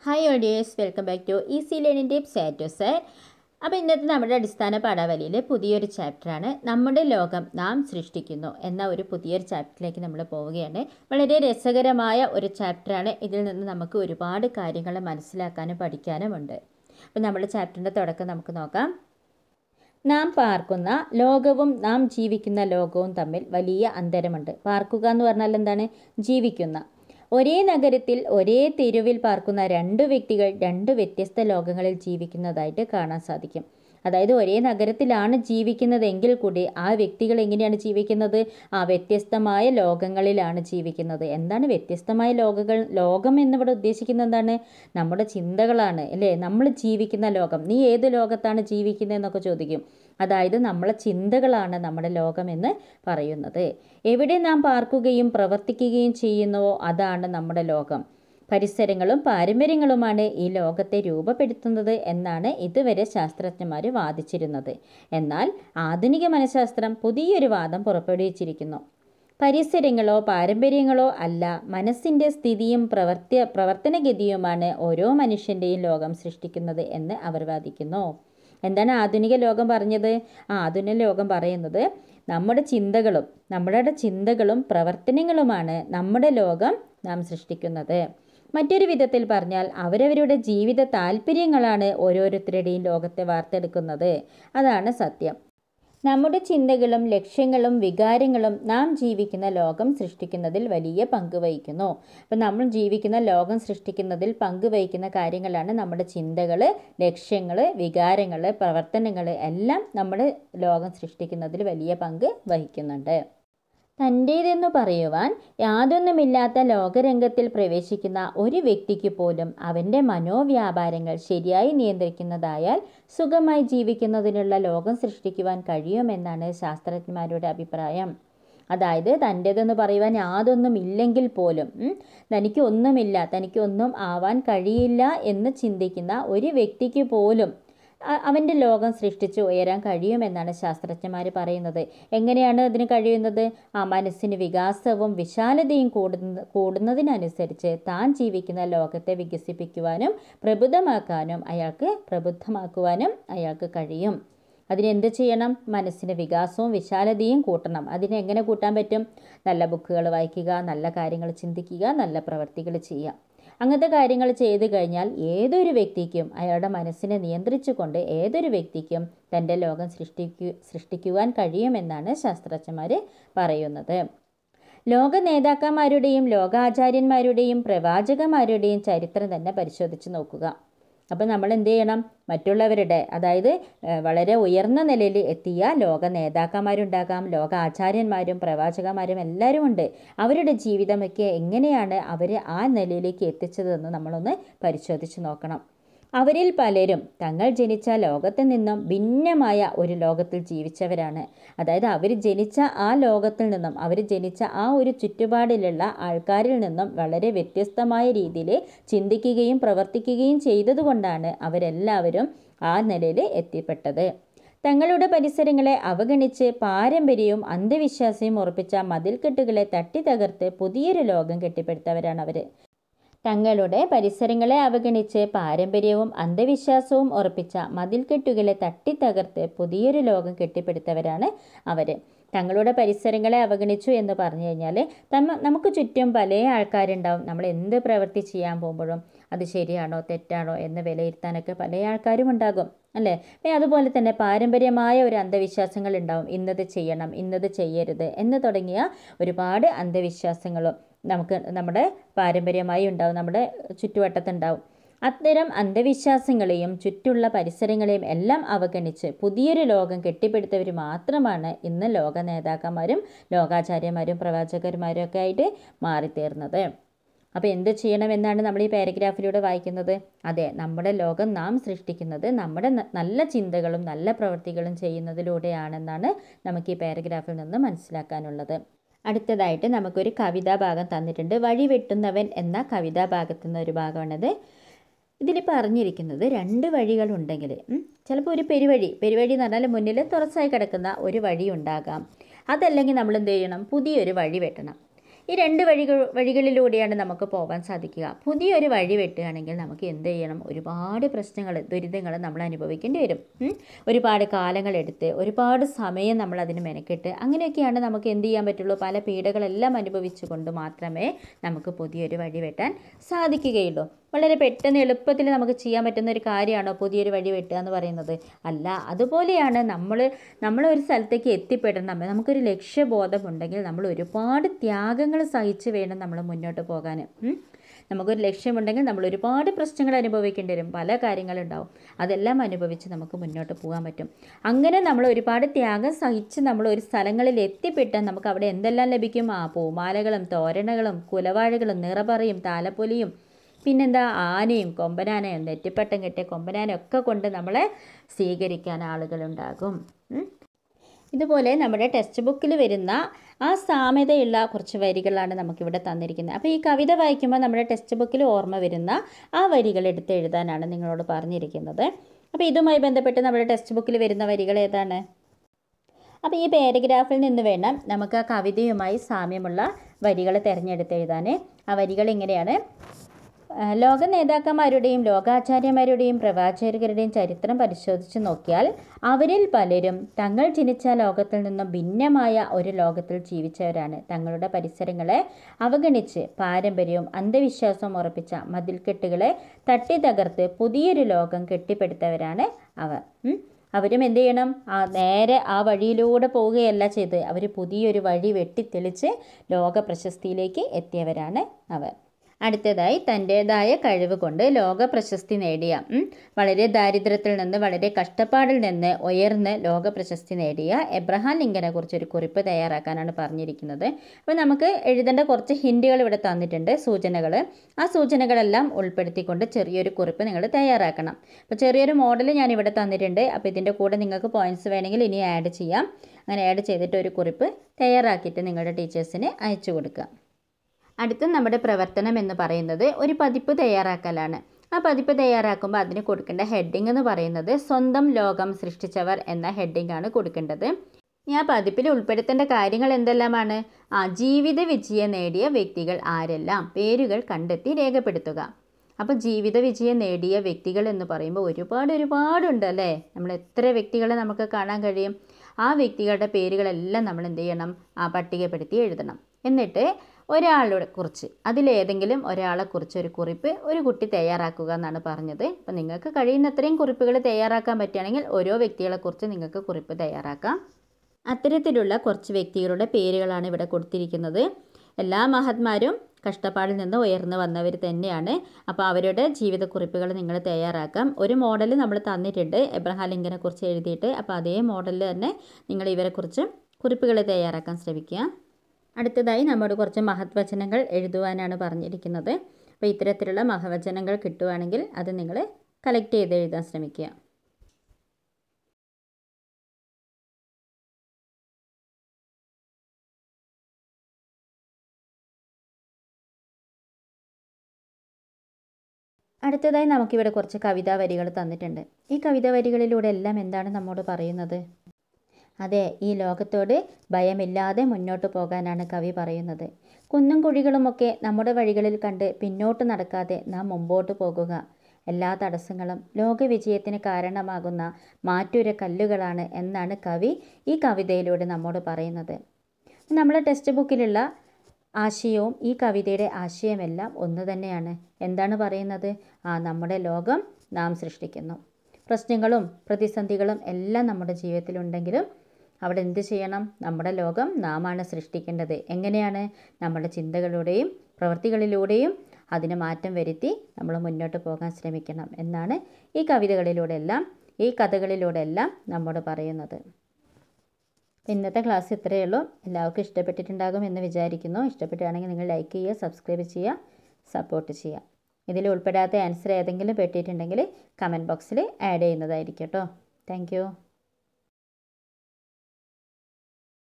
Hi ഓഡിയേഴ്സ് welcome back to easy learning tips A to set അപ്പോൾ ഇന്നത്തെ നമ്മുടെ അടിസ്ഥാന പാഠാവലിയിലെ പുതിയൊരു ചാപ്റ്ററാണ് നമ്മുടെ ലോകം നാം സൃഷ്ടിക്കുന്നു എന്ന ഒരു പുതിയൊരു ചാപ്റ്ററിലേക്ക് നമ്മൾ പോവുകയാണ് വളരെ രസകരമായ ഒരു ചാപ്റ്ററാണ് ഇതിൽ നിന്ന് നമുക്ക് ഒരുപാട് കാര്യങ്ങൾ മനസ്സിലാക്കാനും പഠിക്കാനും ഉണ്ട് അപ്പോൾ നമ്മുടെ ചാപ്റ്ററിൻ്റെ തുടക്കം നമുക്ക് നോക്കാം നാം പാർക്കുന്ന ലോകവും നാം ജീവിക്കുന്ന ലോകവും തമ്മിൽ വലിയ അന്തരമുണ്ട് പാർക്കുക എന്ന് പറഞ്ഞാൽ എന്താണ് ജീവിക്കുന്ന ഒരേ നഗരത്തിൽ ഒരേ തെരുവിൽ പാർക്കുന്ന രണ്ട് വ്യക്തികൾ രണ്ട് വ്യത്യസ്ത ലോകങ്ങളിൽ ജീവിക്കുന്നതായിട്ട് കാണാൻ സാധിക്കും അതായത് ഒരേ നഗരത്തിലാണ് ജീവിക്കുന്നതെങ്കിൽ കൂടി ആ വ്യക്തികൾ എങ്ങനെയാണ് ജീവിക്കുന്നത് ആ വ്യത്യസ്തമായ ലോകങ്ങളിലാണ് ജീവിക്കുന്നത് എന്താണ് വ്യത്യസ്തമായ ലോകങ്ങൾ ലോകം എന്നിവിടെ ഉദ്ദേശിക്കുന്നത് എന്താണ് നമ്മുടെ ചിന്തകളാണ് അല്ലേ നമ്മൾ ജീവിക്കുന്ന ലോകം നീ ഏത് ലോകത്താണ് ജീവിക്കുന്നത് എന്നൊക്കെ ചോദിക്കും അതായത് നമ്മളെ ചിന്തകളാണ് നമ്മുടെ ലോകമെന്ന് പറയുന്നത് എവിടെ നാം പാർക്കുകയും പ്രവർത്തിക്കുകയും ചെയ്യുന്നുവോ അതാണ് നമ്മുടെ ലോകം പരിസരങ്ങളും പാരമ്പര്യങ്ങളുമാണ് ഈ ലോകത്തെ രൂപപ്പെടുത്തുന്നത് എന്നാണ് ഇതുവരെ ശാസ്ത്രജ്ഞന്മാർ വാദിച്ചിരുന്നത് എന്നാൽ ആധുനിക മനഃശാസ്ത്രം പുതിയൊരു വാദം പുറപ്പെടുവിച്ചിരിക്കുന്നു പരിസരങ്ങളോ പാരമ്പര്യങ്ങളോ അല്ല മനസ്സിൻ്റെ സ്ഥിതിയും പ്രവർത്തി പ്രവർത്തനഗതിയുമാണ് ഓരോ മനുഷ്യൻ്റെയും ലോകം സൃഷ്ടിക്കുന്നത് എന്ന് അവർ വാദിക്കുന്നു എന്താണ് ആധുനിക ലോകം പറഞ്ഞത് ആ ആധുനിക ലോകം പറയുന്നത് നമ്മുടെ ചിന്തകളും നമ്മുടെ ചിന്തകളും പ്രവർത്തനങ്ങളുമാണ് നമ്മുടെ ലോകം നാം സൃഷ്ടിക്കുന്നത് മറ്റൊരു വിധത്തിൽ പറഞ്ഞാൽ അവരവരുടെ ജീവിത താല്പര്യങ്ങളാണ് ഓരോരുത്തരുടെയും ലോകത്തെ വാർത്തെടുക്കുന്നത് അതാണ് സത്യം നമ്മുടെ ചിന്തകളും ലക്ഷ്യങ്ങളും വികാരങ്ങളും നാം ജീവിക്കുന്ന ലോകം സൃഷ്ടിക്കുന്നതിൽ വലിയ പങ്ക് വഹിക്കുന്നു അപ്പം നമ്മൾ ജീവിക്കുന്ന ലോകം സൃഷ്ടിക്കുന്നതിൽ പങ്കുവഹിക്കുന്ന കാര്യങ്ങളാണ് നമ്മുടെ ചിന്തകൾ ലക്ഷ്യങ്ങൾ വികാരങ്ങൾ പ്രവർത്തനങ്ങൾ എല്ലാം നമ്മുടെ ലോകം സൃഷ്ടിക്കുന്നതിൽ വലിയ പങ്ക് വഹിക്കുന്നുണ്ട് തൻ്റേതെന്നു പറയുവാൻ യാതൊന്നുമില്ലാത്ത ലോകരംഗത്തിൽ പ്രവേശിക്കുന്ന ഒരു വ്യക്തിക്ക് പോലും അവൻ്റെ മനോവ്യാപാരങ്ങൾ ശരിയായി നിയന്ത്രിക്കുന്നതായാൽ സുഖമായി ജീവിക്കുന്നതിനുള്ള ലോകം സൃഷ്ടിക്കുവാൻ കഴിയുമെന്നാണ് ശാസ്ത്രജ്ഞന്മാരുടെ അഭിപ്രായം അതായത് തൻ്റേതെന്ന് പറയുവാൻ യാതൊന്നും ഇല്ലെങ്കിൽ പോലും തനിക്ക് ഒന്നുമില്ല തനിക്ക് ഒന്നും ആവാൻ കഴിയില്ല എന്ന് ചിന്തിക്കുന്ന ഒരു വ്യക്തിക്ക് പോലും അവൻ്റെ ലോകം സൃഷ്ടിച്ച് ഉയരാൻ കഴിയുമെന്നാണ് ശാസ്ത്രജ്ഞന്മാർ പറയുന്നത് എങ്ങനെയാണ് അതിന് കഴിയുന്നത് ആ മനസ്സിന് വികാസവും വിശാലതയും കൂടുന്ന കൂടുന്നതിനനുസരിച്ച് താൻ ജീവിക്കുന്ന ലോകത്തെ വികസിപ്പിക്കുവാനും പ്രബുദ്ധമാക്കാനും അയാൾക്ക് പ്രബുദ്ധമാക്കുവാനും അയാൾക്ക് കഴിയും അതിനെന്ത് ചെയ്യണം മനസ്സിന് വികാസവും വിശാലതയും കൂട്ടണം അതിനെ എങ്ങനെ കൂട്ടാൻ പറ്റും നല്ല ബുക്കുകൾ വായിക്കുക നല്ല കാര്യങ്ങൾ ചിന്തിക്കുക നല്ല പ്രവർത്തികൾ ചെയ്യുക അങ്ങനത്തെ കാര്യങ്ങൾ ചെയ്തു കഴിഞ്ഞാൽ ഏതൊരു വ്യക്തിക്കും അയാളുടെ മനസ്സിനെ നിയന്ത്രിച്ചുകൊണ്ട് ഏതൊരു വ്യക്തിക്കും തൻ്റെ ലോകം സൃഷ്ടിക്കു സൃഷ്ടിക്കുവാൻ കഴിയുമെന്നാണ് ശാസ്ത്രജ്ഞന്മാർ പറയുന്നത് ലോക നേതാക്കന്മാരുടെയും ലോകാചാര്യന്മാരുടെയും പ്രവാചകന്മാരുടെയും ചരിത്രം തന്നെ പരിശോധിച്ച് നോക്കുക അപ്പോൾ നമ്മൾ എന്ത് ചെയ്യണം മറ്റുള്ളവരുടെ അതായത് വളരെ ഉയർന്ന നിലയിൽ എത്തിയ ലോക നേതാക്കന്മാരുണ്ടാകാം ലോക ആചാര്യന്മാരും പ്രവാചകന്മാരും എല്ലാവരും ഉണ്ട് അവരുടെ ജീവിതമൊക്കെ എങ്ങനെയാണ് അവർ ആ നിലയിലേക്ക് എത്തിച്ചതെന്ന് നമ്മളൊന്ന് പരിശോധിച്ച് നോക്കണം അവരിൽ പലരും തങ്ങൾ ജനിച്ച ലോകത്തിൽ നിന്നും ഭിന്നമായ ഒരു ലോകത്തിൽ ജീവിച്ചവരാണ് അതായത് അവർ ജനിച്ച ആ ലോകത്തിൽ നിന്നും അവർ ജനിച്ച ആ ഒരു ചുറ്റുപാടിലുള്ള ആൾക്കാരിൽ നിന്നും വളരെ വ്യത്യസ്തമായ രീതിയിൽ ചിന്തിക്കുകയും പ്രവർത്തിക്കുകയും ചെയ്തതുകൊണ്ടാണ് അവരെല്ലാവരും ആ നിലയിൽ എത്തിപ്പെട്ടത് തങ്ങളുടെ പരിസരങ്ങളെ അവഗണിച്ച് പാരമ്പര്യവും അന്ധവിശ്വാസവും ഉറപ്പിച്ച മതിൽക്കെട്ടുകളെ തട്ടി തകർത്ത് പുതിയൊരു ലോകം കെട്ടിപ്പടുത്തവരാണ് അവർ തങ്ങളുടെ പരിസരങ്ങളെ അവഗണിച്ച് പാരമ്പര്യവും അന്ധവിശ്വാസവും ഉറപ്പിച്ച മതിൽക്കെട്ടുകളെ തട്ടിത്തകർത്ത് പുതിയൊരു ലോകം കെട്ടിപ്പടുത്തവരാണ് അവർ തങ്ങളുടെ പരിസരങ്ങളെ അവഗണിച്ചു എന്ന് പറഞ്ഞു കഴിഞ്ഞാൽ തമ്മ നമുക്ക് ചുറ്റും പല ആൾക്കാരുണ്ടാവും നമ്മൾ എന്ത് പ്രവൃത്തി ചെയ്യാൻ പോകുമ്പോഴും അത് ശരിയാണോ തെറ്റാണോ എന്ന് വിലയിരുത്താനൊക്കെ പല ആൾക്കാരും ഉണ്ടാകും അല്ലേ പിന്നെ അതുപോലെ തന്നെ പാരമ്പര്യമായ ഒരു അന്ധവിശ്വാസങ്ങൾ ഉണ്ടാവും ഇന്നത് ചെയ്യണം ഇന്നത് ചെയ്യരുത് എന്ന് തുടങ്ങിയ ഒരുപാട് അന്ധവിശ്വാസങ്ങളും നമുക്ക് നമ്മുടെ പാരമ്പര്യമായി ഉണ്ടാവും നമ്മുടെ ചുറ്റുവട്ടത്തുണ്ടാവും അത്തരം അന്ധവിശ്വാസങ്ങളെയും ചുറ്റുള്ള പരിസരങ്ങളെയും എല്ലാം അവഗണിച്ച് പുതിയൊരു ലോകം കെട്ടിപ്പടുത്തവർ മാത്രമാണ് ഇന്ന് ലോക നേതാക്കന്മാരും ലോകാചാര്യന്മാരും പ്രവാചകന്മാരും ഒക്കെ ആയിട്ട് മാറിത്തീർന്നത് അപ്പോൾ എന്ത് ചെയ്യണമെന്നാണ് നമ്മൾ ഈ പാരഗ്രാഫിലൂടെ വായിക്കുന്നത് അതെ നമ്മുടെ ലോകം നാം സൃഷ്ടിക്കുന്നത് നമ്മുടെ നല്ല ചിന്തകളും നല്ല പ്രവൃത്തികളും ചെയ്യുന്നതിലൂടെയാണെന്നാണ് നമുക്ക് ഈ പാരഗ്രാഫിൽ നിന്ന് മനസ്സിലാക്കാനുള്ളത് അടുത്തതായിട്ട് നമുക്കൊരു കവിതാ ഭാഗം തന്നിട്ടുണ്ട് വഴി വെട്ടുന്നവൻ എന്ന കവിതാ ഭാഗത്തു നിന്ന് ഒരു ഭാഗമാണിത് ഇതിൽ പറഞ്ഞിരിക്കുന്നത് രണ്ട് വഴികളുണ്ടെങ്കിൽ ചിലപ്പോൾ ഒരു പെരുവഴി പെരുവഴി എന്ന് പറഞ്ഞാൽ മുന്നിൽ തുറസായി കിടക്കുന്ന ഒരു വഴി ഉണ്ടാകാം അതല്ലെങ്കിൽ നമ്മൾ എന്ത് ചെയ്യണം പുതിയൊരു വഴി വെട്ടണം ഈ രണ്ട് വഴികൾ വഴികളിലൂടെയാണ് നമുക്ക് പോകാൻ സാധിക്കുക പുതിയൊരു വഴി വെട്ടുകയാണെങ്കിൽ നമുക്ക് എന്ത് ചെയ്യണം ഒരുപാട് പ്രശ്നങ്ങൾ ദുരിതങ്ങൾ നമ്മൾ അനുഭവിക്കേണ്ടി വരും ഉം. ഒരുപാട് കാലങ്ങളെടുത്ത് ഒരുപാട് സമയം നമ്മൾ അതിന് മെനക്കെട്ട് അങ്ങനെയൊക്കെയാണ് നമുക്ക് എന്ത് ചെയ്യാൻ പറ്റുള്ളൂ പല പീഡകളെല്ലാം അനുഭവിച്ചുകൊണ്ട് മാത്രമേ നമുക്ക് പുതിയൊരു വഴി വെട്ടാൻ സാധിക്കുകയുള്ളൂ വളരെ പെട്ടെന്ന് എളുപ്പത്തിൽ നമുക്ക് ചെയ്യാൻ പറ്റുന്ന ഒരു കാര്യമാണോ പുതിയൊരു വഴി വെട്ടുക എന്ന് പറയുന്നത് അല്ല അതുപോലെയാണ് നമ്മൾ നമ്മൾ ഒരു സ്ഥലത്തേക്ക് എത്തിപ്പെടണം നമുക്കൊരു ലക്ഷ്യബോധമുണ്ടെങ്കിൽ നമ്മൾ ഒരുപാട് ത്യാഗങ്ങൾ സഹിച്ച് വേണം നമ്മൾ മുന്നോട്ട് പോകാൻ ഉം. നമുക്കൊരു ലക്ഷ്യമുണ്ടെങ്കിൽ നമ്മൾ ഒരുപാട് പ്രശ്നങ്ങൾ അനുഭവിക്കേണ്ടി വരും പല കാര്യങ്ങളുണ്ടാവും അതെല്ലാം അനുഭവിച്ച് നമുക്ക് മുന്നോട്ട് പോകാൻ പറ്റും അങ്ങനെ നമ്മൾ ഒരുപാട് ത്യാഗം സഹിച്ച് നമ്മൾ ഒരു സ്ഥലങ്ങളിൽ എത്തിപ്പെട്ടാൽ നമുക്ക് അവിടെ എന്തെല്ലാം ലഭിക്കും ആ പൂമാലകളും തോരണകളും കുലവാഴകളും നിറപറയും താലപ്പൊലിയും പിന്നെന്താ ആനയും കൊമ്പനാനയും നെറ്റിപ്പട്ടം കെട്ടിയ കൊമ്പനാനയും ഒക്കെ കൊണ്ട് നമ്മളെ സ്വീകരിക്കാൻ ആളുകളുണ്ടാകും ഉം. ഇതുപോലെ നമ്മുടെ ടെക്സ്റ്റ് ബുക്കിൽ വരുന്ന ആ സാമ്യതയുള്ള കുറച്ച് വരികളാണ് നമുക്കിവിടെ തന്നിരിക്കുന്നത് അപ്പോൾ ഈ കവിത വായിക്കുമ്പോൾ നമ്മുടെ ടെക്സ്റ്റ് ബുക്കിൽ ഓർമ്മ വരുന്ന ആ വരികൾ എടുത്ത് എഴുതാനാണ് നിങ്ങളോട് പറഞ്ഞിരിക്കുന്നത് അപ്പോൾ ഇതുമായി ബന്ധപ്പെട്ട് നമ്മുടെ ടെക്സ്റ്റ് ബുക്കിൽ വരുന്ന വരികൾ ഏതാണ് അപ്പോൾ ഈ പാരഗ്രാഫിൽ നിന്ന് വേണം നമുക്ക് ആ കവിതയുമായി സാമ്യമുള്ള വരികൾ തിരഞ്ഞെടുത്ത് എഴുതാൻ ആ വരികൾ ഇങ്ങനെയാണ് ആ, ലോക നേതാക്കന്മാരുടെയും ലോകാചാര്യന്മാരുടെയും പ്രവാചകരുടെയും ചരിത്രം പരിശോധിച്ച് നോക്കിയാൽ അവരിൽ പലരും തങ്ങൾ ജനിച്ച ലോകത്തിൽ നിന്നും ഭിന്നമായ ഒരു ലോകത്തിൽ ജീവിച്ചവരാണ് തങ്ങളുടെ പരിസരങ്ങളെ അവഗണിച്ച് പാരമ്പര്യവും അന്ധവിശ്വാസവും ഉറപ്പിച്ച മതിൽക്കെട്ടുകളെ തട്ടി തകർത്ത് പുതിയൊരു ലോകം കെട്ടിപ്പടുത്തവരാണ് അവർ ഉം. അവരും എന്ത് ചെയ്യണം ആ നേരെ ആ വഴിയിലൂടെ പോവുകയല്ല ചെയ്ത് അവർ പുതിയൊരു വഴി വെട്ടിത്തെളിച്ച് ലോക പ്രശസ്തിയിലേക്ക് എത്തിയവരാണ് അവർ അടുത്തതായി തൻ്റേതായ കഴിവ് കൊണ്ട് ലോക പ്രശസ്തി നേടിയ ഉം, വളരെ ദാരിദ്ര്യത്തിൽ നിന്ന് വളരെ കഷ്ടപ്പാടിൽ നിന്ന് ഉയർന്ന് ലോക പ്രശസ്തി നേടിയ എബ്രഹാം ലിങ്കനെ കുറിച്ച് ഒരു കുറിപ്പ് തയ്യാറാക്കാനാണ് പറഞ്ഞിരിക്കുന്നത് അപ്പോൾ നമുക്ക് എഴുതേണ്ട കുറച്ച് ഹിൻഡുകൾ ഇവിടെ തന്നിട്ടുണ്ട് സൂചനകൾ ആ സൂചനകളെല്ലാം ഉൾപ്പെടുത്തിക്കൊണ്ട് ചെറിയൊരു കുറിപ്പ് നിങ്ങൾ തയ്യാറാക്കണം അപ്പോൾ ചെറിയൊരു മോഡൽ ഞാൻ ഇവിടെ തന്നിട്ടുണ്ട് അപ്പോൾ ഇതിൻ്റെ കൂടെ നിങ്ങൾക്ക് പോയിന്റ്സ് വേണമെങ്കിൽ ഇനി ആഡ് ചെയ്യാം അങ്ങനെ ആഡ് ചെയ്തിട്ട് ഒരു കുറിപ്പ് തയ്യാറാക്കിയിട്ട് നിങ്ങളുടെ ടീച്ചേഴ്സിന് അയച്ചു കൊടുക്കുക അടുത്ത നമ്മുടെ പ്രവർത്തനം എന്ന് പറയുന്നത് ഒരു പതിപ്പ് തയ്യാറാക്കലാണ് ആ പതിപ്പ് തയ്യാറാക്കുമ്പോൾ അതിന് കൊടുക്കേണ്ട ഹെഡിങ് എന്ന് പറയുന്നത് സ്വന്തം ലോകം സൃഷ്ടിച്ചവർ എന്ന ഹെഡിങ് ആണ് കൊടുക്കേണ്ടത് ഇനി ആ പതിപ്പിൽ ഉൾപ്പെടുത്തേണ്ട കാര്യങ്ങൾ എന്തെല്ലാമാണ് ആ ജീവിത വിജയം നേടിയ വ്യക്തികൾ ആരെല്ലാം പേരുകൾ കണ്ടെത്തി രേഖപ്പെടുത്തുക അപ്പോൾ ജീവിത വിജയം നേടിയ വ്യക്തികൾ എന്ന് പറയുമ്പോൾ ഒരുപാട് ഒരുപാടുണ്ട് അല്ലേ നമ്മൾ എത്ര വ്യക്തികളെ നമുക്ക് കാണാൻ കഴിയും ആ വ്യക്തികളുടെ പേരുകളെല്ലാം നമ്മൾ എന്ത് ചെയ്യണം ആ പട്ടികപ്പെടുത്തി എഴുതണം എന്നിട്ട് ഒരാളുടെ കുറിച്ച് അതിലേതെങ്കിലും ഒരാളെക്കുറിച്ച് ഒരു കുറിപ്പ് ഒരു കുട്ടി തയ്യാറാക്കുക എന്നാണ് പറഞ്ഞത് അപ്പം നിങ്ങൾക്ക് കഴിയുന്നത്രയും കുറിപ്പുകൾ തയ്യാറാക്കാൻ പറ്റുകയാണെങ്കിൽ ഓരോ വ്യക്തികളെക്കുറിച്ച് നിങ്ങൾക്ക് കുറിപ്പ് തയ്യാറാക്കാം അത്തരത്തിലുള്ള കുറച്ച് വ്യക്തികളുടെ പേരുകളാണ് ഇവിടെ കൊടുത്തിരിക്കുന്നത് എല്ലാ മഹത്മാരും കഷ്ടപ്പാടിൽ നിന്ന് ഉയർന്നു വന്നവർ തന്നെയാണ് അപ്പോൾ അവരുടെ ജീവിതക്കുറിപ്പുകൾ നിങ്ങൾ തയ്യാറാക്കാം ഒരു മോഡൽ നമ്മൾ തന്നിട്ടുണ്ട് എബ്രഹാം ലിങ്കനെ കുറിച്ച് എഴുതിയിട്ട് അപ്പോൾ അതേ മോഡലിൽ തന്നെ നിങ്ങൾ ഇവരെക്കുറിച്ച് കുറിപ്പുകൾ തയ്യാറാക്കാൻ ശ്രമിക്കുക അടുത്തതായി നമ്മോട് കുറച്ച് മഹത്വചനങ്ങൾ എഴുതുവാനാണ് പറഞ്ഞിരിക്കുന്നത് അപ്പോൾ ഇത്തരത്തിലുള്ള മഹവചനങ്ങൾ കിട്ടുവാണെങ്കിൽ അത് നിങ്ങൾ കളക്ട് ചെയ്ത് എഴുതാൻ ശ്രമിക്കുക അടുത്തതായി നമുക്കിവിടെ കുറച്ച് കവിതാ വരികൾ തന്നിട്ടുണ്ട് ഈ കവിതാ വരികളിലൂടെ എല്ലാം എന്താണ് നമ്മോട് പറയുന്നത് അതെ ഈ ലോകത്തോട് ഭയമില്ലാതെ മുന്നോട്ട് പോകാനാണ് കവി പറയുന്നത് കുന്നും കുഴികളുമൊക്കെ നമ്മുടെ വഴികളിൽ കണ്ട് പിന്നോട്ട് നടക്കാതെ നാം മുമ്പോട്ട് പോകുക എല്ലാ തടസ്സങ്ങളും ലോകവിജയത്തിന് കാരണമാകുന്ന മാറ്റുര കല്ലുകളാണ് എന്നാണ് കവി ഈ കവിതയിലൂടെ നമ്മോട് പറയുന്നത് നമ്മുടെ ടെക്സ്റ്റ് ബുക്കിലുള്ള ആശയവും ഈ കവിതയുടെ ആശയമെല്ലാം ഒന്ന് തന്നെയാണ് എന്താണ് പറയുന്നത് ആ നമ്മുടെ ലോകം നാം സൃഷ്ടിക്കുന്നു പ്രശ്നങ്ങളും പ്രതിസന്ധികളും എല്ലാം നമ്മുടെ ജീവിതത്തിലുണ്ടെങ്കിലും അവിടെ എന്ത് ചെയ്യണം നമ്മുടെ ലോകം നാമാണ് സൃഷ്ടിക്കേണ്ടത് എങ്ങനെയാണ് നമ്മുടെ ചിന്തകളുടെയും പ്രവൃത്തികളിലൂടെയും അതിന് മാറ്റം വരുത്തി നമ്മൾ മുന്നോട്ട് പോകാൻ ശ്രമിക്കണം എന്നാണ് ഈ കവിതകളിലൂടെ എല്ലാം ഈ കഥകളിലൂടെ എല്ലാം നമ്മോട് പറയുന്നത് ഇന്നത്തെ ക്ലാസ് ഇത്രയേ ഉള്ളൂ എല്ലാവർക്കും ഇഷ്ടപ്പെട്ടിട്ടുണ്ടാകും എന്ന് വിചാരിക്കുന്നു ഇഷ്ടപ്പെട്ടുകയാണെങ്കിൽ നിങ്ങൾ ലൈക്ക് ചെയ്യുക സബ്സ്ക്രൈബ് ചെയ്യുക സപ്പോർട്ട് ചെയ്യുക ഇതിൽ ഉൾപ്പെടാത്ത ആൻസർ ഏതെങ്കിലും പെട്ടിട്ടുണ്ടെങ്കിൽ കമൻറ്റ് ബോക്സിൽ ആഡ് ചെയ്യുന്നതായിരിക്കും കേട്ടോ താങ്ക്